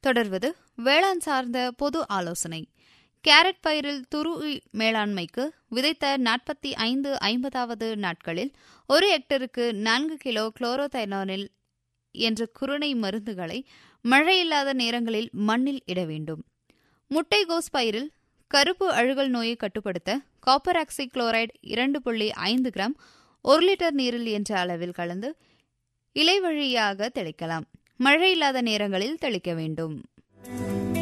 தொடர்வது வேளாண் சார்ந்த பொது ஆலோசனை கேரட் பயிரில் துரு மேலாண்மைக்கு விதைத்த நாற்பத்தி ஐந்து ஐம்பதாவது நாட்களில் ஒரு ஹெக்டருக்கு நான்கு கிலோ குளோரோதைனானில் என்ற குருணை மருந்துகளை மழையில்லாத நேரங்களில் மண்ணில் இட வேண்டும் முட்டைகோஸ் பயிரில் கருப்பு அழுகல் நோயை கட்டுப்படுத்த காப்பர் ஆக்சி குளோரைடு இரண்டு புள்ளி ஐந்து கிராம் ஒரு லிட்டர் நீரில் என்ற அளவில் கலந்து இலை வழியாக தெளிக்கலாம் மழை இல்லாத நேரங்களில் தெளிக்க வேண்டும்